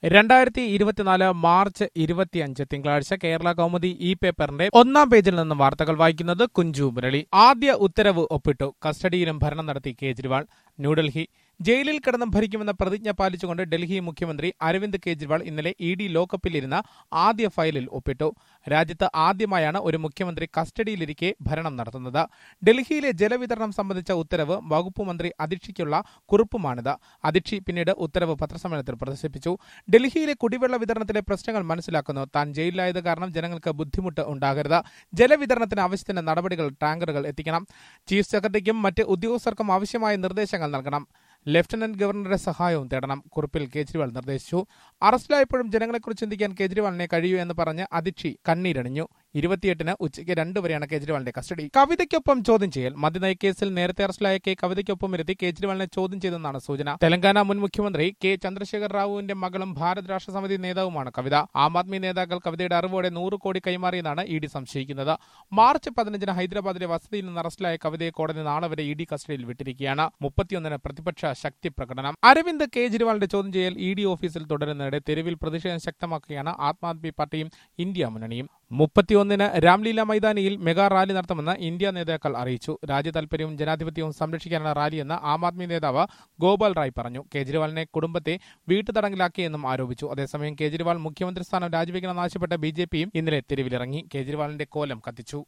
രണ്ടായിരത്തി ഇരുപത്തിനാല് മാർച്ച് ഇരുപത്തിയഞ്ച് തിങ്കളാഴ്ച കേരള കൗമുദി ഇ പേപ്പറിന്റെ ഒന്നാം പേജിൽ നിന്ന് വാർത്തകൾ വായിക്കുന്നത് കുഞ്ചു മുരളി ആദ്യ ഉത്തരവ് ഒപ്പിട്ടു കസ്റ്റഡിയിലും ഭരണം നടത്തി കേജ്രിവാൾ ന്യൂഡൽഹി ജയിലിൽ കിടന്ന് ഭരിക്കുമെന്ന പ്രതിജ്ഞ പാലിച്ചുകൊണ്ട് ഡൽഹി മുഖ്യമന്ത്രി അരവിന്ദ് കെജ്രിവാൾ ഇന്നലെ ഇ ഡി ലോക്കപ്പിലിരുന്ന ആദ്യ ഫയലിൽ ഒപ്പിട്ടു രാജ്യത്ത് ആദ്യമായാണ് ഒരു മുഖ്യമന്ത്രി കസ്റ്റഡിയിലിരിക്കെ ഭരണം നടത്തുന്നത് ഡൽഹിയിലെ ജലവിതരണം സംബന്ധിച്ച ഉത്തരവ് വകുപ്പ് മന്ത്രി അധിക്ഷിക്കുള്ള കുറിപ്പുമാണിത് അധിക്ഷി പിന്നീട് ഉത്തരവ് പത്രസമ്മേളനത്തിൽ പ്രദർശിപ്പിച്ചു ഡൽഹിയിലെ കുടിവെള്ള വിതരണത്തിലെ പ്രശ്നങ്ങൾ മനസ്സിലാക്കുന്നു താൻ ജയിലിലായത് കാരണം ജനങ്ങൾക്ക് ബുദ്ധിമുട്ട് ഉണ്ടാകരുത് ജലവിതരണത്തിന് ആവശ്യത്തിന് നടപടികൾ ടാങ്കറുകൾ എത്തിക്കണം ചീഫ് സെക്രട്ടറിക്കും മറ്റ് ഉദ്യോഗസ്ഥർക്കും ആവശ്യമായ നിർദ്ദേശങ്ങൾ നൽകണം ലഫ്റ്റനന്റ് ഗവർണറുടെ സഹായവും തേടണം കുറിപ്പിൽ കേജ്രിവാൾ നിർദ്ദേശിച്ചു അറസ്റ്റിലായപ്പോഴും ജനങ്ങളെക്കുറിച്ച് ചിന്തിക്കാൻ കേജ്രിവാളിനെ കഴിയൂ എന്ന് പറഞ്ഞ് അധിക്ഷി കണ്ണീരണിഞ്ഞു ഇരുപത്തിയെട്ടിന് ഉച്ചയ്ക്ക് രണ്ട് വരെയാണ് കേജ്രിവാളിന്റെ കസ്റ്റഡി കവിതയ്ക്കൊപ്പം ചോദ്യം ചെയ്യൽ മദ്യനയക്കേസിൽ നേരത്തെ അറസ്റ്റിലായ കെ കവിതയ്ക്കൊപ്പം ഇരുത്തി കേജ്രിവാളിനെ ചോദ്യം ചെയ്തെന്നാണ് സൂചന തെലങ്കാന മുൻ മുഖ്യമന്ത്രി കെ ചന്ദ്രശേഖർ റാവുവിന്റെ മകളും ഭാരത് രാഷ്ട്ര സമിതി നേതാവുമാണ് കവിത ആം ആദ്മി നേതാക്കൾ കവിതയുടെ അറിവോടെ നൂറ് കോടി കൈമാറിയെന്നാണ് ഇ ഡി സംശയിക്കുന്നത് മാർച്ച് പതിനഞ്ചിന് ഹൈദരാബാദിലെ വസതിയിൽ നിന്ന് അറസ്റ്റിലായ കവിതയെ കോടതി നാളെ വരെ ഇ ഡി കസ്റ്റഡിയിൽ വിട്ടിരിക്കുകയാണ് മുപ്പത്തിയൊന്നിന് പ്രതിപക്ഷ ശക്തി പ്രകടനം അരവിന്ദ് കേജ്രിവാളിന്റെ ചോദ്യം ചെയ്യൽ ഇ ഡി ഓഫീസിൽ തുടരുന്നതിനിടെ തെരുവിൽ പ്രതിഷേധം ശക്തമാക്കുകയാണ് ആം ആദ്മി പാർട്ടിയും ഇന്ത്യ മുന്നണിയും മുപ്പത്തിയൊന്നിന് രാംലീല മൈതാനിയിൽ മെഗാ റാലി നടത്തുമെന്ന് ഇന്ത്യ നേതാക്കൾ അറിയിച്ചു രാജ്യതാൽപര്യവും ജനാധിപത്യവും സംരക്ഷിക്കാനാണ് റാലിയെന്ന് ആം ആദ്മി നേതാവ് ഗോപാൽ റായ് പറഞ്ഞു കേജ്രിവാളിനെ കുടുംബത്തെ വീട്ടുതടങ്കിലാക്കിയെന്നും ആരോപിച്ചു അതേസമയം കേജ്രിവാൾ മുഖ്യമന്ത്രി സ്ഥാനം രാജിവെക്കണമെന്നാവശ്യപ്പെട്ട ബി ജെ പിയും ഇന്നലെ തെരുവിലിറങ്ങി കേജ്രിവാളിന്റെ കോലം കത്തിച്ചു